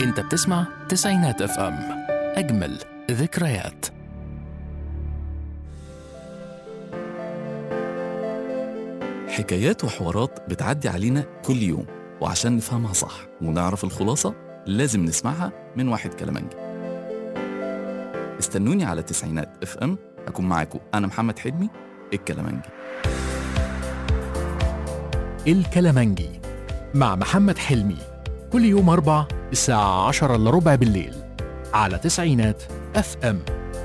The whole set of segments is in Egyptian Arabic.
انت بتسمع تسعينات اف ام اجمل ذكريات حكايات وحوارات بتعدي علينا كل يوم وعشان نفهمها صح ونعرف الخلاصة لازم نسمعها من واحد كلامنجي استنوني على تسعينات اف ام أكون معاكم أنا محمد حلمي الكلامنجي الكلامنجي مع محمد حلمي كل يوم أربع الساعة عشرة إلا ربع بالليل على تسعينات اف ام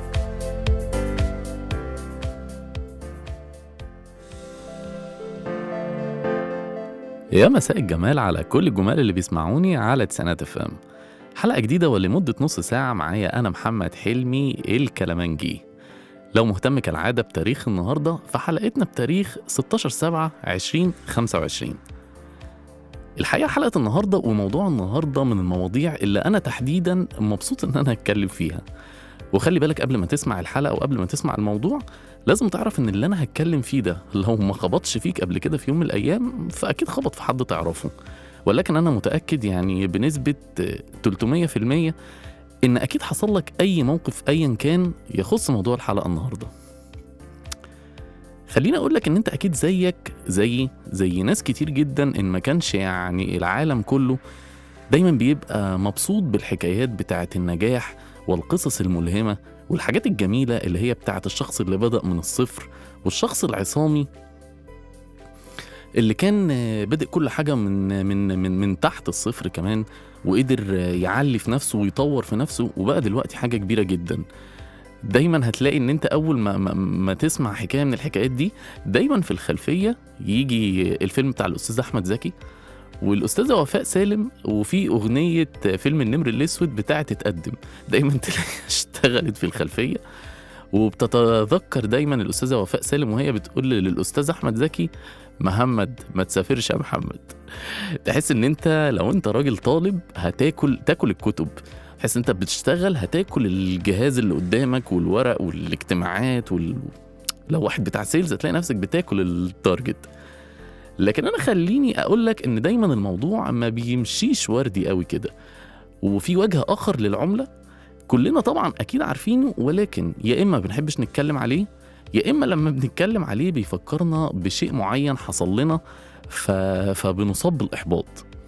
يا مساء الجمال على كل الجمال اللي بيسمعوني على تسعينات اف ام حلقة جديدة ولمدة نص ساعة معايا أنا محمد حلمي الكلامنجي لو مهتم كالعادة بتاريخ النهاردة فحلقتنا بتاريخ 16 7 2025 الحقيقة حلقة النهاردة وموضوع النهاردة من المواضيع اللي أنا تحديدا مبسوط إن أنا هتكلم فيها وخلي بالك قبل ما تسمع الحلقة وقبل ما تسمع الموضوع لازم تعرف إن اللي أنا هتكلم فيه ده لو ما خبطش فيك قبل كده في يوم من الأيام فأكيد خبط في حد تعرفه ولكن أنا متأكد يعني بنسبة 300% إن أكيد حصل لك أي موقف أيا كان يخص موضوع الحلقة النهاردة خليني اقول لك ان انت اكيد زيك زي زي ناس كتير جدا ان ما كانش يعني العالم كله دايما بيبقى مبسوط بالحكايات بتاعه النجاح والقصص الملهمه والحاجات الجميله اللي هي بتاعه الشخص اللي بدأ من الصفر والشخص العصامي اللي كان بادئ كل حاجه من من من من تحت الصفر كمان وقدر يعلي في نفسه ويطور في نفسه وبقى دلوقتي حاجه كبيره جدا دايما هتلاقي ان انت اول ما, ما, ما تسمع حكايه من الحكايات دي دايما في الخلفيه يجي الفيلم بتاع الاستاذ احمد زكي والاستاذه وفاء سالم وفي اغنيه فيلم النمر الاسود بتاعه تتقدم دايما تلاقيها اشتغلت في الخلفيه وبتتذكر دايما الاستاذه وفاء سالم وهي بتقول للاستاذ احمد زكي محمد ما تسافرش يا محمد تحس ان انت لو انت راجل طالب هتاكل تاكل الكتب تحس انت بتشتغل هتاكل الجهاز اللي قدامك والورق والاجتماعات وال... لو واحد بتاع سيلز هتلاقي نفسك بتاكل التارجت لكن انا خليني اقول لك ان دايما الموضوع ما بيمشيش وردي قوي كده وفي وجه اخر للعمله كلنا طبعا اكيد عارفينه ولكن يا اما بنحبش نتكلم عليه يا اما لما بنتكلم عليه بيفكرنا بشيء معين حصل لنا ف... فبنصاب بالاحباط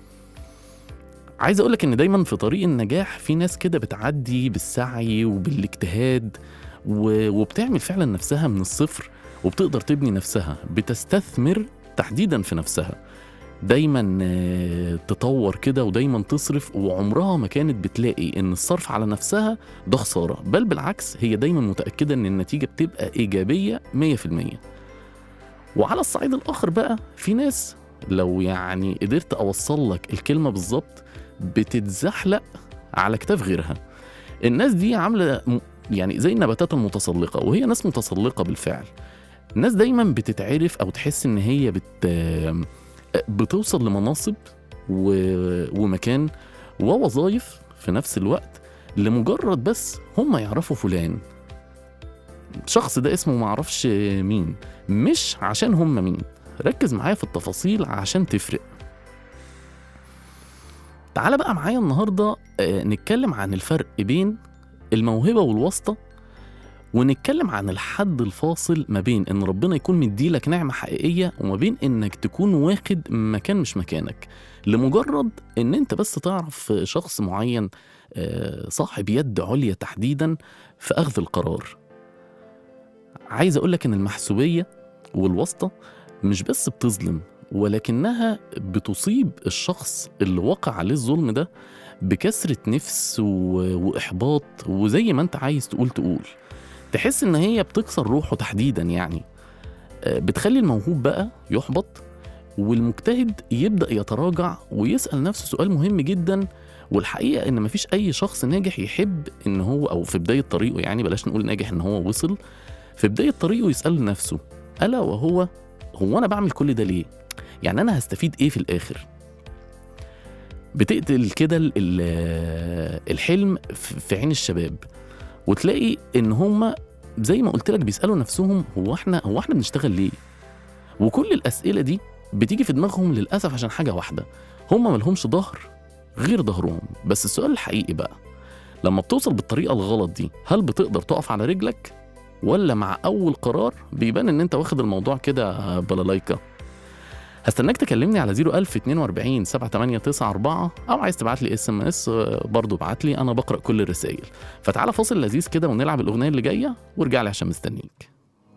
عايز اقولك ان دايما في طريق النجاح في ناس كده بتعدي بالسعي وبالاجتهاد و... وبتعمل فعلا نفسها من الصفر وبتقدر تبني نفسها بتستثمر تحديدا في نفسها دايما آه، تطور كده ودايما تصرف وعمرها ما كانت بتلاقي ان الصرف على نفسها ده خساره بل بالعكس هي دايما متاكده ان النتيجه بتبقى ايجابيه 100% وعلى الصعيد الاخر بقى في ناس لو يعني قدرت اوصل لك الكلمه بالظبط بتتزحلق على كتاف غيرها الناس دي عامله م- يعني زي النباتات المتسلقه وهي ناس متسلقه بالفعل الناس دايما بتتعرف او تحس ان هي بت بتوصل لمناصب و... ومكان ووظائف في نفس الوقت لمجرد بس هم يعرفوا فلان الشخص ده اسمه معرفش مين مش عشان هم مين ركز معايا في التفاصيل عشان تفرق تعال بقى معايا النهارده آه، نتكلم عن الفرق بين الموهبه والواسطه ونتكلم عن الحد الفاصل ما بين ان ربنا يكون مديلك نعمه حقيقيه وما بين انك تكون واخد مكان مش مكانك لمجرد ان انت بس تعرف شخص معين آه، صاحب يد عليا تحديدا في اخذ القرار عايز اقولك ان المحسوبيه والواسطه مش بس بتظلم ولكنها بتصيب الشخص اللي وقع عليه الظلم ده بكسرة نفس و... وإحباط وزي ما أنت عايز تقول تقول تحس إن هي بتكسر روحه تحديدا يعني آه، بتخلي الموهوب بقى يحبط والمجتهد يبدأ يتراجع ويسأل نفسه سؤال مهم جدا والحقيقة إن مفيش أي شخص ناجح يحب إن هو أو في بداية طريقه يعني بلاش نقول ناجح إن هو وصل في بداية طريقه يسأل نفسه ألا وهو هو أنا بعمل كل ده ليه؟ يعني أنا هستفيد إيه في الآخر؟ بتقتل كده ال- ال- الحلم في في عين الشباب وتلاقي ان هم زي ما قلت لك بيسالوا نفسهم هو احنا هو احنا بنشتغل ليه وكل الاسئله دي بتيجي في دماغهم للاسف عشان حاجه واحده هم ملهمش ظهر غير ظهرهم بس السؤال الحقيقي بقى لما بتوصل بالطريقه الغلط دي هل بتقدر تقف على رجلك ولا مع اول قرار بيبان ان انت واخد الموضوع كده بلالايكا هستناك تكلمني على 01042 7894 او عايز تبعت لي اس ام اس برضه ابعت لي انا بقرا كل الرسائل فتعالى فاصل لذيذ كده ونلعب الاغنيه اللي جايه وارجع لي عشان مستنيك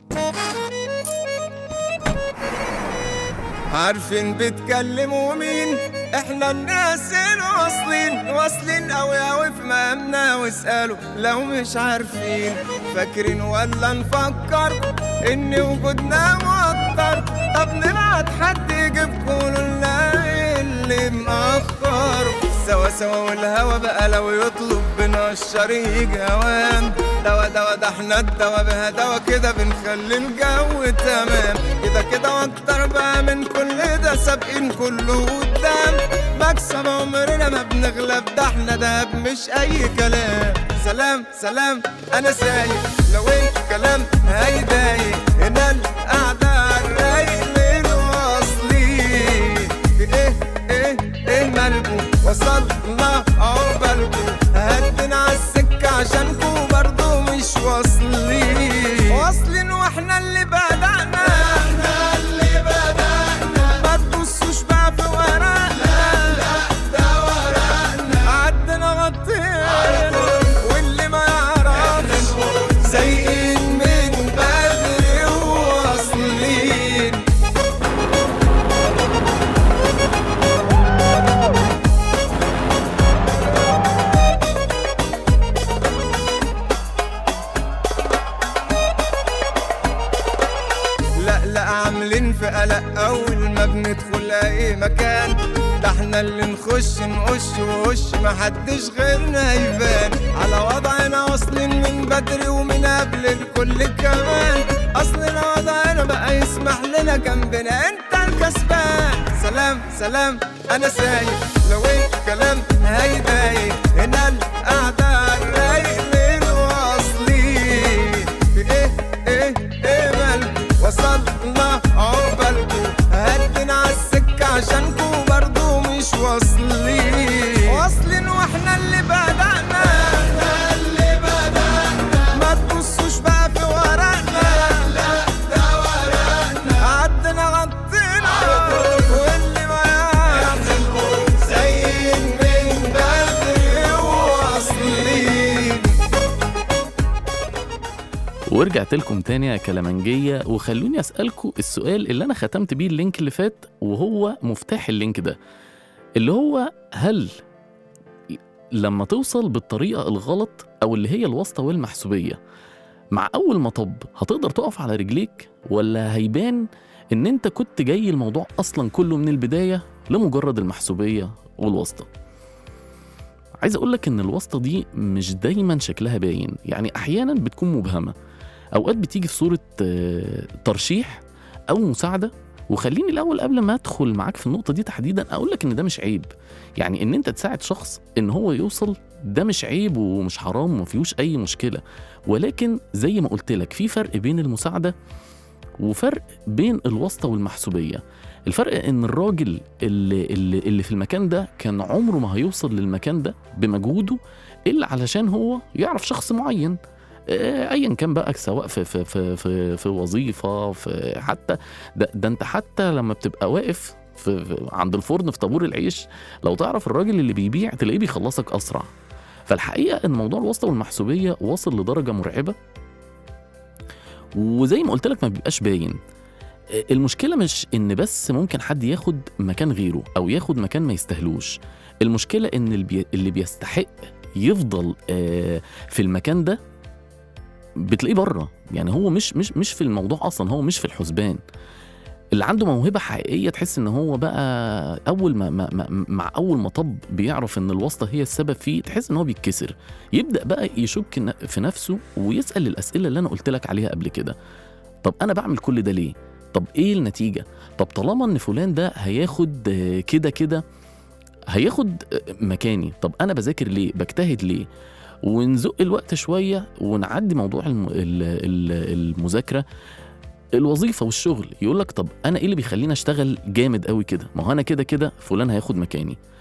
عارفين بتكلموا مين احنا الناس الواصلين واصلين اوي اوي في مقامنا واسألوا لو مش عارفين فاكرين ولا نفكر ان وجودنا موتر طب نبعت حد يجيبكوا لنا اللي مأخر سوا سوا والهوا بقى لو يطلب بنا الشريك هوام دوا دوا ده احنا الدوا بها دوا كده بنخلي الجو تمام كده كده واكتر بقى من كل ده سابقين كله قدام مكسب عمرنا ما بنغلب ده احنا دهب مش اي كلام سلام سلام انا سايق لو الكلام هيضايق هنا القعدة عالرايق من واصلين في ايه ايه ايه مالكو وصلنا عقبالكو هدنا عالسكة عشانكو برضو مش واصلين واصلين واحنا اللي بدأنا احنا اللي بدأنا ما تبصوش بقى في ورقنا لا ده ورقنا عدنا غطينا واللي ما يعرفش سايقين من بدري وواصلين لا لا عاملين في قلق اول ما بندخل اي مكان ده احنا اللي نخش نقش ووش محدش غيرنا يبان على وضعنا واصلين من بدري ومن قبل الكل كمان اصلنا وضعنا بقى يسمح لنا جنبنا انت الكسبان سلام سلام انا سايق لو الكلام هيضايق هنا القعدة عالرايق من واصلين في ايه ايه ايه مالكو وصلنا عقبالكو هدنا عالسكة عشانكو برضو مش واصلين واصلين واحنا اللي بدأنا احنا اللي بدأنا ما تبصوش بقى في ورقنا لا ده ورقنا عدنا غطينا واللي ما يعرفش زين من بدري واصلين ورجعت لكم تاني يا كلامنجية وخلوني أسألكم السؤال اللي أنا ختمت بيه اللينك اللي فات وهو مفتاح اللينك ده اللي هو هل لما توصل بالطريقة الغلط أو اللي هي الواسطة والمحسوبية مع أول مطب هتقدر تقف على رجليك ولا هيبان إن أنت كنت جاي الموضوع أصلا كله من البداية لمجرد المحسوبية والواسطة عايز أقولك إن الواسطة دي مش دايما شكلها باين يعني أحيانا بتكون مبهمة اوقات بتيجي في صوره آه، ترشيح او مساعده وخليني الاول قبل ما ادخل معاك في النقطه دي تحديدا اقول لك ان ده مش عيب يعني ان انت تساعد شخص ان هو يوصل ده مش عيب ومش حرام وما فيهوش اي مشكله ولكن زي ما قلت لك في فرق بين المساعده وفرق بين الواسطه والمحسوبيه الفرق ان الراجل اللي, اللي, اللي في المكان ده كان عمره ما هيوصل للمكان ده بمجهوده الا علشان هو يعرف شخص معين آه، ايا كان بقى سواء في في في في, في وظيفه في حتى ده, ده انت حتى لما بتبقى واقف في في عند الفرن في طابور العيش لو تعرف الراجل اللي بيبيع تلاقيه بيخلصك اسرع فالحقيقه ان موضوع الواسطه والمحسوبيه واصل لدرجه مرعبه وزي ما قلت لك ما بيبقاش باين آه، المشكله مش ان بس ممكن حد ياخد مكان غيره او ياخد مكان ما يستاهلوش المشكله ان اللي بي- اللي بيستحق يفضل آه، في المكان ده بتلاقيه بره يعني هو مش مش مش في الموضوع اصلا هو مش في الحسبان اللي عنده موهبه حقيقيه تحس ان هو بقى اول ما, ما, ما مع اول مطب بيعرف ان الواسطه هي السبب فيه تحس ان هو بيتكسر يبدا بقى يشك ن- في نفسه ويسال الاسئله اللي انا قلت لك عليها قبل كده طب انا بعمل كل ده ليه طب ايه النتيجه طب طالما ان فلان ده هياخد آه، كده كده هياخد آه، مكاني طب انا بذاكر ليه بجتهد ليه ونزق الوقت شويه ونعدي موضوع الم... ال- ال- المذاكره الوظيفه والشغل يقول لك طب انا ايه اللي بيخليني اشتغل جامد قوي كده ما هو انا كده كده فلان هياخد مكاني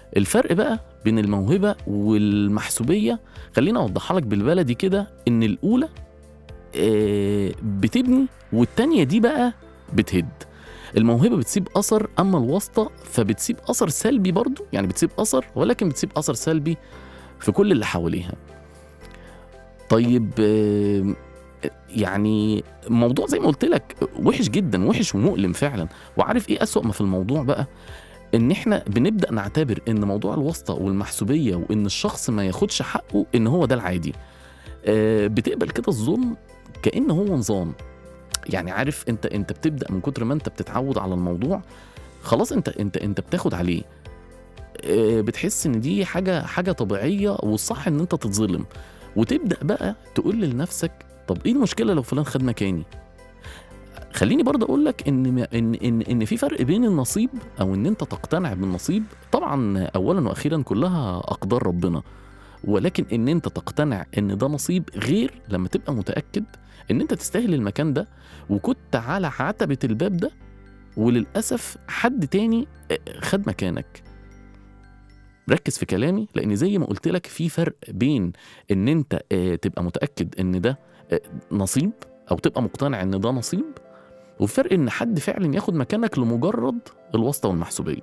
الفرق بقى بين الموهبه والمحسوبيه خليني اوضحها لك بالبلدي كده ان الاولى آه، بتبني والتانيه دي بقى بتهد الموهبه بتسيب اثر اما الواسطه فبتسيب اثر سلبي برضو يعني بتسيب اثر ولكن بتسيب اثر سلبي في كل اللي حواليها طيب آه، يعني موضوع زي ما قلت لك وحش جدا وحش ومؤلم فعلا وعارف ايه اسوأ ما في الموضوع بقى ان احنا بنبدا نعتبر ان موضوع الواسطه والمحسوبيه وان الشخص ما ياخدش حقه ان هو ده العادي آه، بتقبل كده الظلم كأن هو نظام يعني عارف انت انت بتبدا من كتر ما انت بتتعود على الموضوع خلاص انت انت انت بتاخد عليه آه، بتحس ان دي حاجه حاجه طبيعيه والصح ان انت تتظلم وتبدا بقى تقول لنفسك طب ايه المشكله لو فلان خد مكاني خليني برضه اقول لك ان ما- ان ان ان في فرق بين النصيب او ان انت تقتنع بالنصيب طبعا اولا واخيرا كلها اقدار ربنا ولكن ان انت تقتنع ان ده نصيب غير لما تبقى متاكد ان انت تستاهل المكان ده وكنت على عتبه الباب ده وللاسف حد تاني خد مكانك ركز في كلامي لان زي ما قلت لك في فرق بين ان انت آه، تبقى متاكد ان ده آه، نصيب او تبقى مقتنع ان ده نصيب وفي فرق ان حد فعلا ياخد مكانك لمجرد الواسطه والمحسوبيه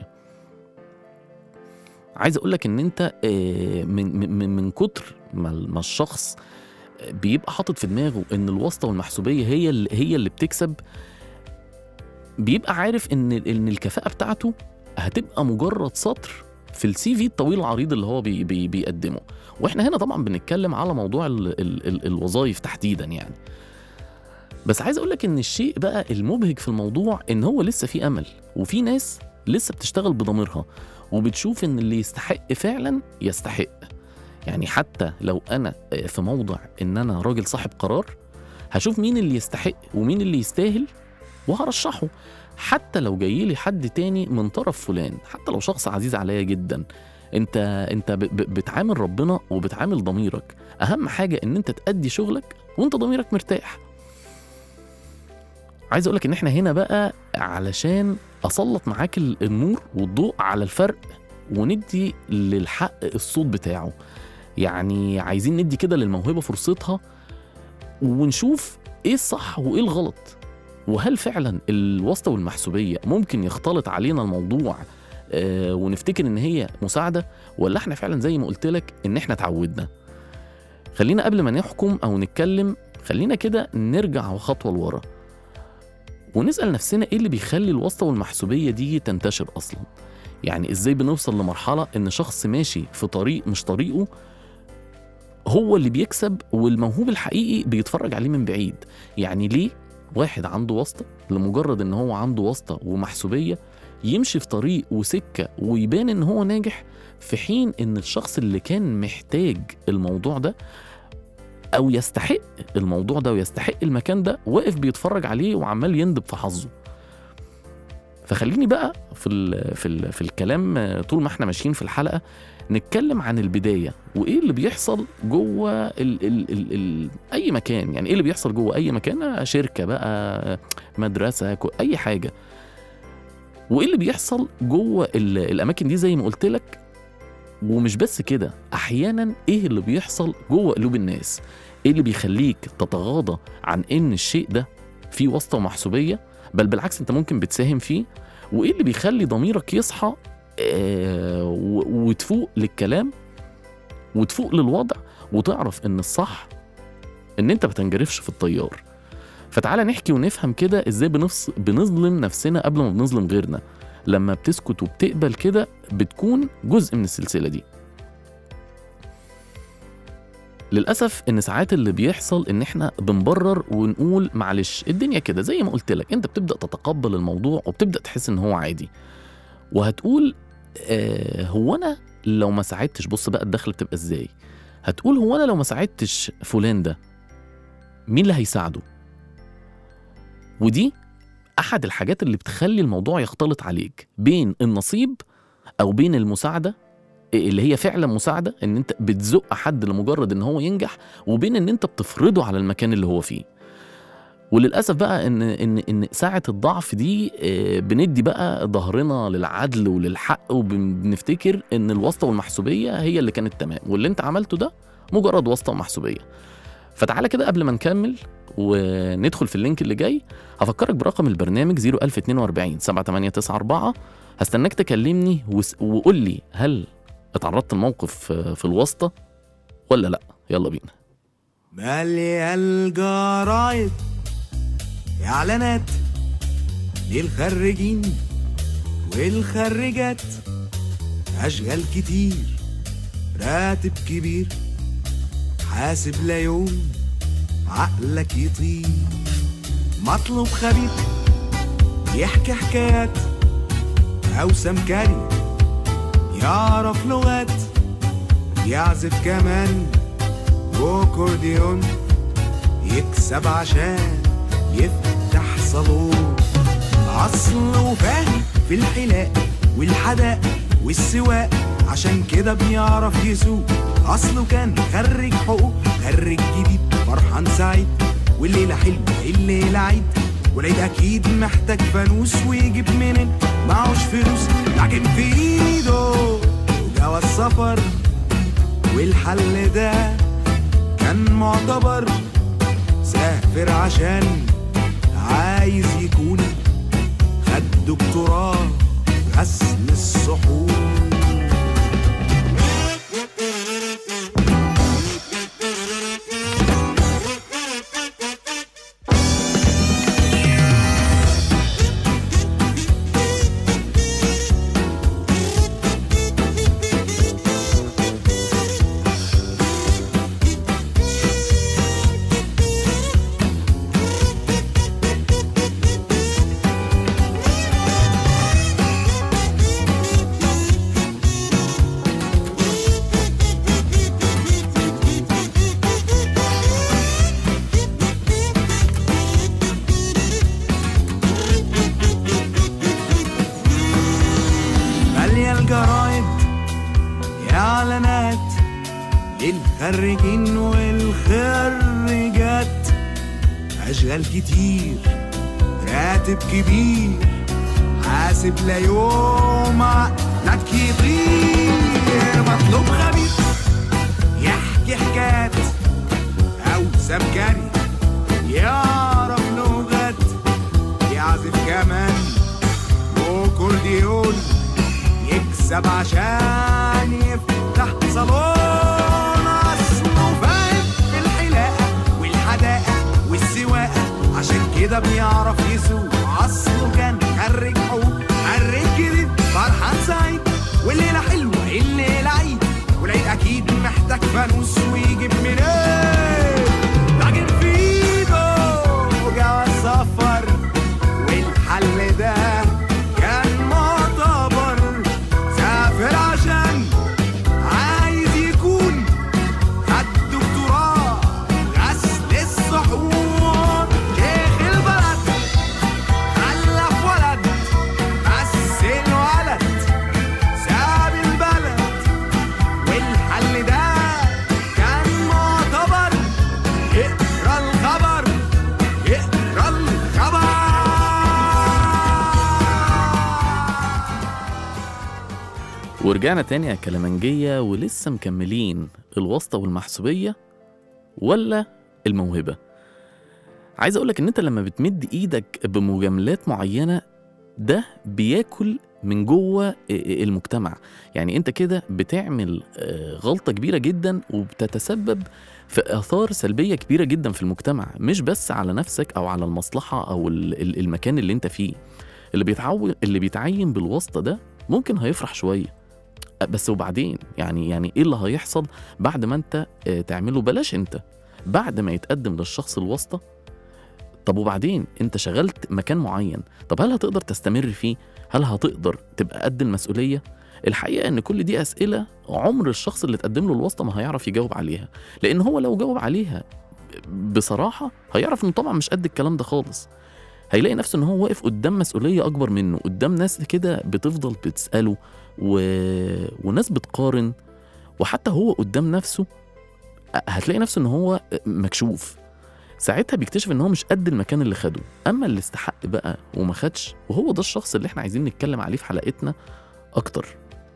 عايز اقول لك ان انت آه، من من من كتر ما ما الشخص بيبقى حاطط في دماغه ان الواسطه والمحسوبيه هي اللي هي اللي بتكسب بيبقى عارف ان ان الكفاءه بتاعته هتبقى مجرد سطر في السي في الطويل العريض اللي هو بي بي بيقدمه واحنا هنا طبعا بنتكلم على موضوع ال ال ال الوظائف تحديدا يعني بس عايز اقول لك ان الشيء بقى المبهج في الموضوع ان هو لسه في امل وفي ناس لسه بتشتغل بضميرها وبتشوف ان اللي يستحق فعلا يستحق يعني حتى لو انا في موضع ان انا راجل صاحب قرار هشوف مين اللي يستحق ومين اللي يستاهل وهرشحه حتى لو جاي لي حد تاني من طرف فلان حتى لو شخص عزيز عليا جدا انت انت ب- ب- بتعامل ربنا وبتعامل ضميرك اهم حاجه ان انت تأدي شغلك وانت ضميرك مرتاح عايز اقولك ان احنا هنا بقى علشان اسلط معاك ال- النور والضوء على الفرق وندي للحق الصوت بتاعه يعني عايزين ندي كده للموهبه فرصتها ونشوف ايه الصح وايه الغلط وهل فعلا الواسطه والمحسوبيه ممكن يختلط علينا الموضوع آه ونفتكر ان هي مساعده ولا احنا فعلا زي ما قلت لك ان احنا اتعودنا خلينا قبل ما نحكم او نتكلم خلينا كده نرجع خطوه لورا ونسال نفسنا ايه اللي بيخلي الواسطه والمحسوبيه دي تنتشر اصلا يعني ازاي بنوصل لمرحله ان شخص ماشي في طريق مش طريقه هو اللي بيكسب والموهوب الحقيقي بيتفرج عليه من بعيد يعني ليه واحد عنده واسطه لمجرد ان هو عنده واسطه ومحسوبيه يمشي في طريق وسكه ويبان ان هو ناجح في حين ان الشخص اللي كان محتاج الموضوع ده او يستحق الموضوع ده ويستحق المكان ده واقف بيتفرج عليه وعمال يندب في حظه فخليني بقى في ال في ال في الكلام آه، طول ما احنا ماشيين في الحلقه نتكلم عن البدايه وايه اللي بيحصل جوه ال ال ال ال اي مكان يعني ايه اللي بيحصل جوه اي مكان آه، شركه بقى آه، مدرسه كو- اي حاجه وايه اللي بيحصل جوه ال- الاماكن دي زي ما قلت لك ومش بس كده احيانا ايه اللي بيحصل جوه قلوب الناس ايه اللي بيخليك تتغاضى عن ان الشيء ده فيه واسطه ومحسوبيه بل بالعكس انت ممكن بتساهم فيه وايه اللي بيخلي ضميرك يصحى آه و- وتفوق للكلام وتفوق للوضع وتعرف ان الصح ان انت ما تنجرفش في الطيار فتعالى نحكي ونفهم كده ازاي بنفص... بنظلم نفسنا قبل ما بنظلم غيرنا لما بتسكت وبتقبل كده بتكون جزء من السلسله دي للاسف ان ساعات اللي بيحصل ان احنا بنبرر ونقول معلش الدنيا كده زي ما قلت لك انت بتبدا تتقبل الموضوع وبتبدا تحس ان هو عادي وهتقول آه هو انا لو ما ساعدتش بص بقى الدخل بتبقى ازاي هتقول هو انا لو ما ساعدتش فلان ده مين اللي هيساعده ودي احد الحاجات اللي بتخلي الموضوع يختلط عليك بين النصيب او بين المساعده اللي هي فعلا مساعده ان انت بتزق حد لمجرد ان هو ينجح وبين ان انت بتفرضه على المكان اللي هو فيه وللاسف بقى ان ان ان ساعه الضعف دي آه، بندي بقى ظهرنا للعدل وللحق وبنفتكر ان الواسطه والمحسوبيه هي اللي كانت تمام واللي انت عملته ده مجرد واسطه ومحسوبيه فتعالى كده قبل ما نكمل وندخل في اللينك اللي جاي هفكرك برقم البرنامج 01042 7894 هستناك تكلمني وس- وقول لي هل اتعرضت لموقف آه، في الواسطه ولا لا يلا بينا مالية الجرايد إعلانات للخريجين والخريجات أشغال كتير راتب كبير حاسب لا يوم عقلك يطير مطلوب خبير يحكي حكايات أو سمكري يعرف لغات يعزف كمان وكورديون يكسب عشان يفتح صالون أصله فاهم في الحلاق والحداق والسواق عشان كده بيعرف يسوق أصله كان خريج حقوق خريج جديد فرحان سعيد والليلة حلوة الليلة عيد والعيد أكيد محتاج فانوس ويجيب منين معهوش فلوس لكن في إيده جواز سفر والحل ده كان معتبر سافر عشان عايز يكون خد دكتوراه غسل الصحون مالية الجرايد إعلانات للخريجين والخريجات أشغال كتير راتب كبير حاسب لا يوم عقلك يطير مطلوب خبير يحكي حكايات أو سمكري يعرف لغات يعزف كمان وكورديون يكسب عشان يفتح صالون اصله فاهم في الحلاقه والحداقه والسواقه عشان كده بيعرف يسوق اصله كان خريج حقوق خريج جديد فرحان سعيد والليله حلوه الليله عيد والعيد اكيد محتاج فانوس ويجيب منين لكن في ايده جواز سفر والحل ده كان معتبر سافر عشان عايز يكون خد دكتوراه غسل الصحون شيخ البلد خلف ولد بس الولد ساب البلد والحل ده كان معتبر اقرا الخبر اقرا الخبر ورجعنا تاني على كلامنجية ولسه مكملين الواسطة والمحسوبية ولا الموهبة عايز أقولك إن أنت لما بتمد إيدك بمجاملات معينة ده بياكل من جوه المجتمع يعني أنت كده بتعمل آه، غلطة كبيرة جدا وبتتسبب في آثار سلبية كبيرة جدا في المجتمع مش بس على نفسك أو على المصلحة أو ال- ال- المكان اللي أنت فيه اللي بيتعود اللي بيتعين بالواسطة ده ممكن هيفرح شوية بس وبعدين يعني يعني ايه اللي هيحصل بعد ما انت آه، تعمله بلاش انت بعد ما يتقدم للشخص الواسطه طب وبعدين انت شغلت مكان معين طب هل هتقدر تستمر فيه هل هتقدر تبقى قد المسؤوليه الحقيقه ان كل دي اسئله عمر الشخص اللي تقدم له الواسطه ما هيعرف يجاوب عليها لان هو لو جاوب عليها بصراحه هيعرف انه طبعا مش قد الكلام ده خالص هيلاقي نفسه ان هو واقف قدام مسؤوليه اكبر منه قدام ناس كده بتفضل بتساله و... وناس بتقارن وحتى هو قدام نفسه هتلاقي نفسه ان هو مكشوف ساعتها بيكتشف ان هو مش قد المكان اللي خده اما اللي استحق بقى وما خدش وهو ده الشخص اللي احنا عايزين نتكلم عليه في حلقتنا اكتر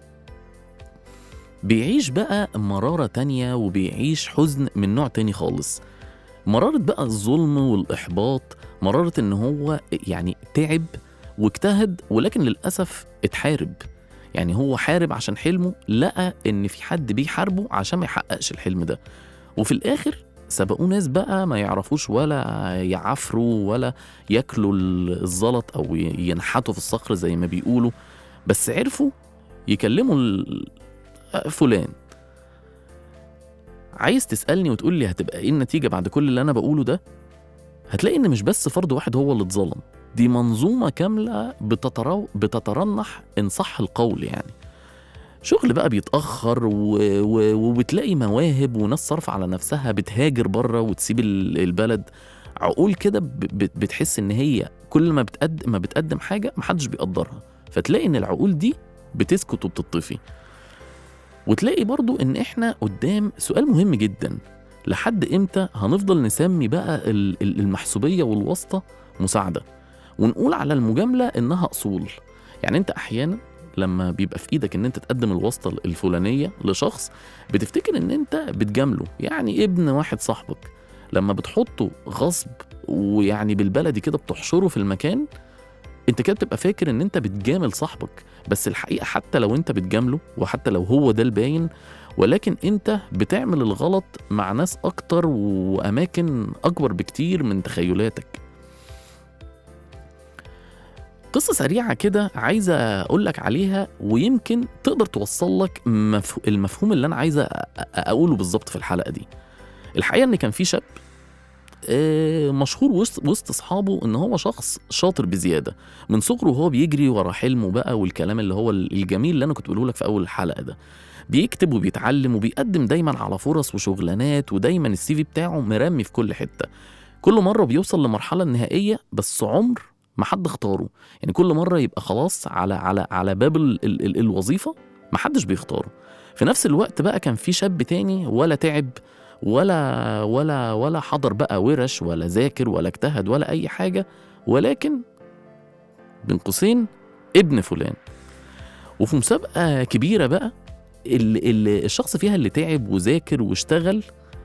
بيعيش بقى مرارة تانية وبيعيش حزن من نوع تاني خالص مرارة بقى الظلم والإحباط مرارة إن هو يعني تعب واجتهد ولكن للأسف اتحارب يعني هو حارب عشان حلمه لقى إن في حد بيحاربه عشان ما يحققش الحلم ده وفي الآخر سبقوه ناس بقى ما يعرفوش ولا يعفروا ولا ياكلوا الزلط أو ي- ينحتوا في الصخر زي ما بيقولوا بس عرفوا يكلموا ال- فلان عايز تسألني وتقول لي هتبقى ايه النتيجة بعد كل اللي أنا بقوله ده؟ هتلاقي إن مش بس فرد واحد هو اللي اتظلم دي منظومة كاملة بتترو... بتترنح إن صح القول يعني شغل بقى بيتأخر و... و... وبتلاقي مواهب وناس صارفة على نفسها بتهاجر بره وتسيب ال- البلد عقول كده ب... ب- بتحس إن هي كل ما بتقدم ما بتقدم حاجة محدش بيقدرها فتلاقي إن العقول دي بتسكت وبتطفي وتلاقي برضو ان احنا قدام سؤال مهم جدا لحد امتى هنفضل نسمي بقى ال- ال- المحسوبيه والواسطه مساعده ونقول على المجامله انها اصول يعني انت احيانا لما بيبقى في ايدك ان انت تقدم الواسطه الفلانيه لشخص بتفتكر ان انت بتجامله يعني ابن واحد صاحبك لما بتحطه غصب ويعني بالبلدي كده بتحشره في المكان انت كده بتبقى فاكر ان انت بتجامل صاحبك بس الحقيقه حتى لو انت بتجامله وحتى لو هو ده الباين ولكن انت بتعمل الغلط مع ناس اكتر واماكن اكبر بكتير من تخيلاتك قصة سريعة كده عايزة أقولك عليها ويمكن تقدر توصل لك مفه... المفهوم اللي أنا عايزة أ- أ- أقوله بالظبط في الحلقة دي. الحقيقة إن كان في شاب آه، مشهور وسط وسط أصحابه إن هو شخص شاطر بزيادة. من صغره وهو بيجري ورا حلمه بقى والكلام اللي هو الجميل اللي انا كنت بقوله لك في اول الحلقه ده بيكتب وبيتعلم وبيقدم دايما على فرص وشغلانات ودايما السي في بتاعه مرمي في كل حته كل مره بيوصل لمرحله النهائيه بس عمر ما حد اختاره يعني كل مره يبقى خلاص على على على باب ال ال ال الوظيفه ما حدش بيختاره في نفس الوقت بقى كان في شاب تاني ولا تعب ولا ولا ولا حضر بقى ورش ولا ذاكر ولا اجتهد ولا اي حاجه ولكن بين قوسين ابن فلان وفي مسابقة كبيرة بقى اللي اللي الشخص فيها اللي تعب وذاكر واشتغل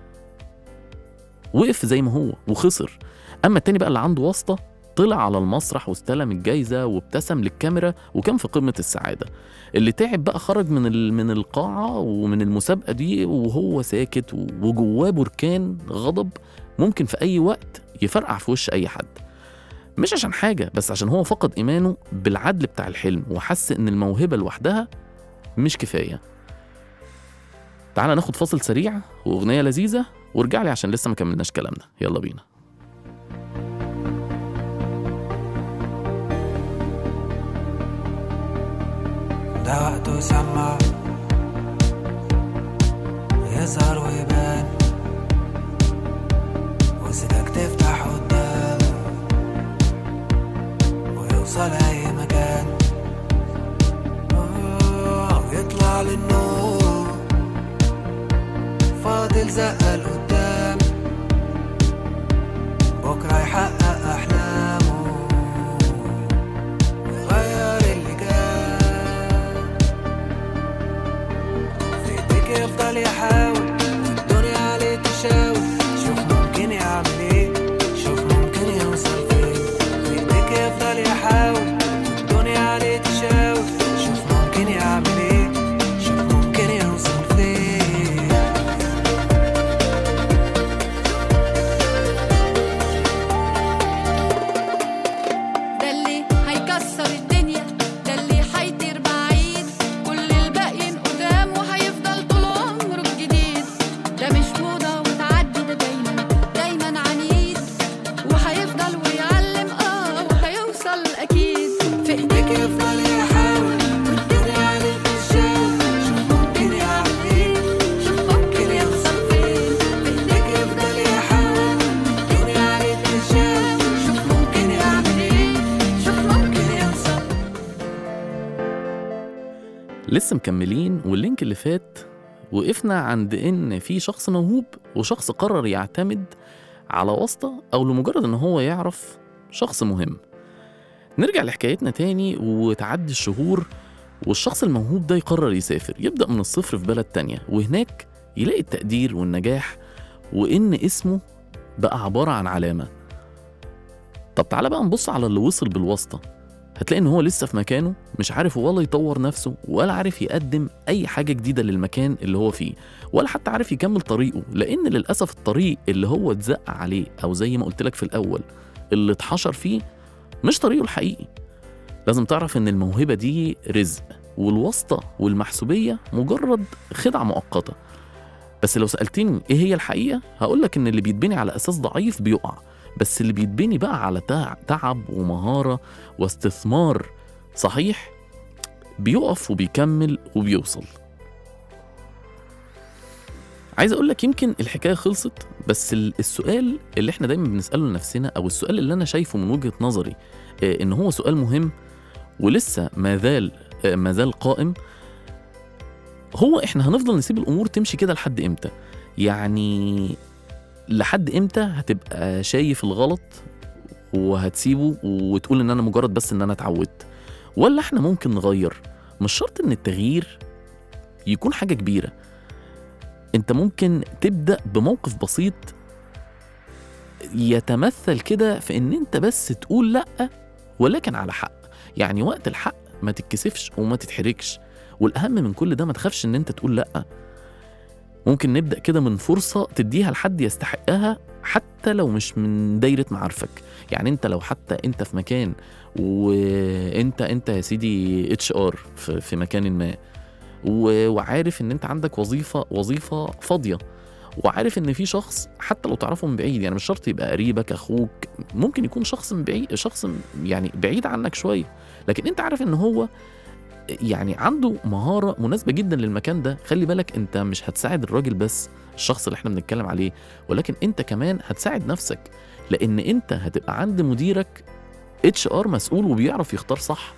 وقف زي ما هو وخسر أما التاني بقى اللي عنده واسطة طلع على المسرح واستلم الجايزة وابتسم للكاميرا وكان في قمة السعادة اللي تعب بقى خرج من ال- من القاعة ومن المسابقة دي وهو ساكت وجواه بركان غضب ممكن في أي وقت يفرقع في وش أي حد مش عشان حاجة بس عشان هو فقد إيمانه بالعدل بتاع الحلم وحس إن الموهبة لوحدها مش كفاية تعال ناخد فاصل سريع وأغنية لذيذة وارجع لي عشان لسه ما كملناش كلامنا يلا بينا ده وقته يسمع يظهر ويبان وسيدك تفتح قدامه ويوصل أي مكان آه، ويطلع للنور فاضل زقة لقدام بكرة يحقق أحلامه ويغير اللي كان في ايديك يفضل يحاول والدنيا عليه تشاور شوف ممكن يعمل ايه شوف ممكن يوصل فين في ايديك يفضل يحاول والدنيا عليه تشاور شوف ممكن يعمل ايه شوف ممكن يوصل فين ده اللي هيكسر الدنيا ده اللي هيطير بعيد كل الباقيين قدام وهيفضل طول عمره جديد ده مش موضة وتعدي ده دايما دايما عنيد وهيفضل ويعلم اه وهيوصل اكيد في ايديك يفضل يحاول والدنيا عليه تشاور شوف ممكن يعمل ايه شوف ممكن يوصل فين في ايديك يفضل يحاول والدنيا عليه تشاور شوف ممكن يعمل ايه شوف ممكن يوصل لسه مكملين واللينك اللي فات وقفنا عند ان في شخص موهوب وشخص قرر يعتمد على واسطة أو لمجرد إن هو يعرف شخص مهم نرجع لحكايتنا تاني وتعدي الشهور والشخص الموهوب ده يقرر يسافر يبدأ من الصفر في بلد تانية وهناك يلاقي التقدير والنجاح وإن اسمه بقى عبارة عن علامة طب تعالى بقى نبص على اللي وصل بالواسطة هتلاقي إن هو لسه في مكانه مش عارف ولا يطور نفسه ولا عارف يقدم أي حاجة جديدة للمكان اللي هو فيه ولا حتى عارف يكمل طريقه لأن للأسف الطريق اللي هو اتزق عليه أو زي ما قلت لك في الأول اللي اتحشر فيه مش طريقه الحقيقي لازم تعرف إن الموهبة دي رزق والواسطة والمحسوبية مجرد خدعة مؤقتة بس لو سألتني إيه هي الحقيقة هقولك إن اللي بيتبني على أساس ضعيف بيقع بس اللي بيتبني بقى على تع- تعب ومهارة واستثمار صحيح بيقف وبيكمل وبيوصل عايز اقول لك يمكن الحكايه خلصت بس ال- السؤال اللي احنا دايما بنساله لنفسنا او السؤال اللي انا شايفه من وجهه نظري آه، ان هو سؤال مهم ولسه ما زال آه، ما زال قائم هو احنا هنفضل نسيب الامور تمشي كده لحد امتى يعني لحد امتى هتبقى شايف الغلط وهتسيبه وتقول ان انا مجرد بس ان انا اتعودت ولا احنا ممكن نغير مش شرط ان التغيير يكون حاجه كبيره انت ممكن تبدا بموقف بسيط يتمثل كده في ان انت بس تقول لا ولكن على حق يعني وقت الحق ما تتكسفش وما تتحركش والاهم من كل ده ما تخافش ان انت تقول لا ممكن نبدا كده من فرصه تديها لحد يستحقها حتى لو مش من دايره معارفك يعني انت لو حتى انت في مكان وانت انت يا سيدي اتش ار في, في مكان ما و- وعارف ان انت عندك وظيفه وظيفه فاضيه وعارف ان في شخص حتى لو تعرفه من بعيد يعني مش شرط يبقى قريبك اخوك ممكن يكون شخص من بعيد شخص يعني بعيد عنك شويه لكن انت عارف ان هو يعني عنده مهاره مناسبه جدا للمكان ده خلي بالك انت مش هتساعد الراجل بس الشخص اللي احنا بنتكلم عليه ولكن انت كمان هتساعد نفسك لان انت هتبقى عند مديرك اتش ار مسؤول وبيعرف يختار صح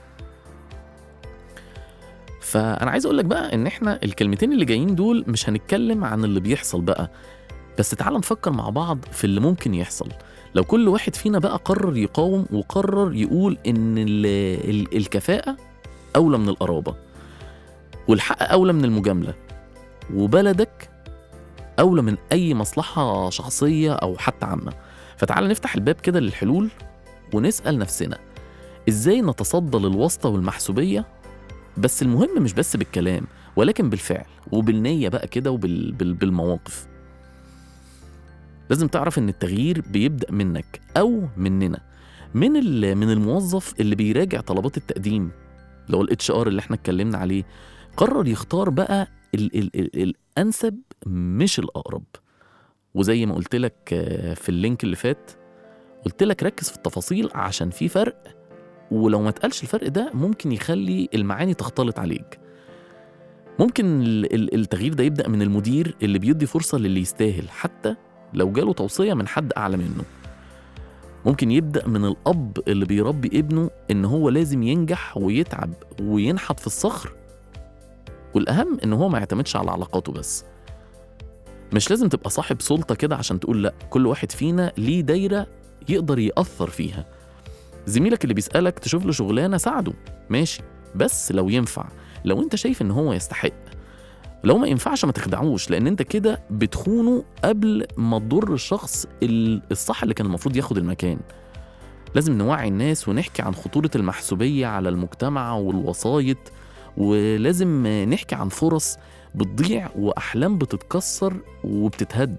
فانا عايز اقول لك بقى ان احنا الكلمتين اللي جايين دول مش هنتكلم عن اللي بيحصل بقى بس تعال نفكر مع بعض في اللي ممكن يحصل لو كل واحد فينا بقى قرر يقاوم وقرر يقول ان ال ال الكفاءة اولى من القرابة والحق اولى من المجاملة وبلدك اولى من اي مصلحة شخصية او حتى عامة فتعال نفتح الباب كده للحلول ونسأل نفسنا ازاي نتصدى للواسطة والمحسوبية بس المهم مش بس بالكلام ولكن بالفعل وبالنية بقى كده وبالمواقف لازم تعرف ان التغيير بيبدأ منك او مننا من ال- من الموظف اللي بيراجع طلبات التقديم اللي هو الاتش ار اللي احنا اتكلمنا عليه قرر يختار بقى ال ال ال الانسب مش الاقرب وزي ما قلت لك آه، في اللينك اللي فات قلت لك ركز في التفاصيل عشان في فرق ولو ما اتقالش الفرق ده ممكن يخلي المعاني تختلط عليك ممكن ال- ال- التغيير ده يبدأ من المدير اللي بيدي فرصة للي يستاهل حتى لو جاله توصية من حد أعلى منه ممكن يبدأ من الأب اللي بيربي ابنه إن هو لازم ينجح ويتعب وينحت في الصخر والأهم إن هو ما يعتمدش على علاقاته بس مش لازم تبقى صاحب سلطة كده عشان تقول لأ كل واحد فينا ليه دايرة يقدر يأثر فيها زميلك اللي بيسألك تشوف له شغلانة ساعده ماشي بس لو ينفع لو انت شايف ان هو يستحق لو ما ينفعش ما تخدعوش لان انت كده بتخونه قبل ما تضر الشخص ال- الصح اللي كان المفروض ياخد المكان لازم نوعي الناس ونحكي عن خطورة المحسوبية على المجتمع والوسايط ولازم نحكي عن فرص بتضيع وأحلام بتتكسر وبتتهد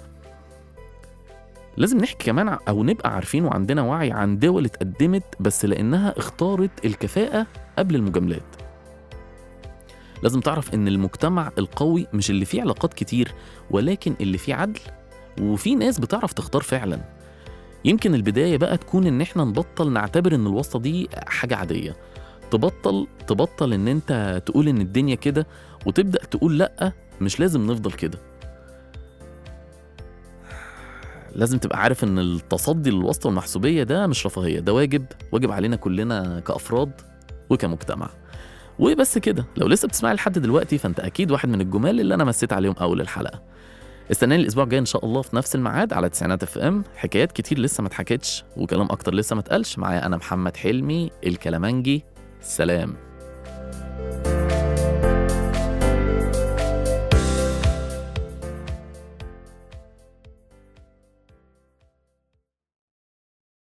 لازم نحكي كمان ع- أو نبقى عارفين وعندنا وعي عن دول اتقدمت بس لأنها اختارت الكفاءة قبل المجاملات لازم تعرف إن المجتمع القوي مش اللي فيه علاقات كتير ولكن اللي فيه عدل وفي ناس بتعرف تختار فعلا يمكن البداية بقى تكون إن إحنا نبطل نعتبر إن الواسطة دي حاجة عادية تبطل تبطل إن أنت تقول إن الدنيا كده وتبدأ تقول لأ مش لازم نفضل كده لازم تبقى عارف ان التصدي للواسطه والمحسوبيه ده مش رفاهيه ده واجب واجب علينا كلنا كافراد وكمجتمع وبس كده لو لسه بتسمعي لحد دلوقتي فانت اكيد واحد من الجمال اللي انا مسيت عليهم اول الحلقه استناني الاسبوع الجاي ان شاء الله في نفس الميعاد على تسعينات اف ام حكايات كتير لسه ما اتحكتش وكلام اكتر لسه ما اتقالش معايا انا محمد حلمي الكلامنجي سلام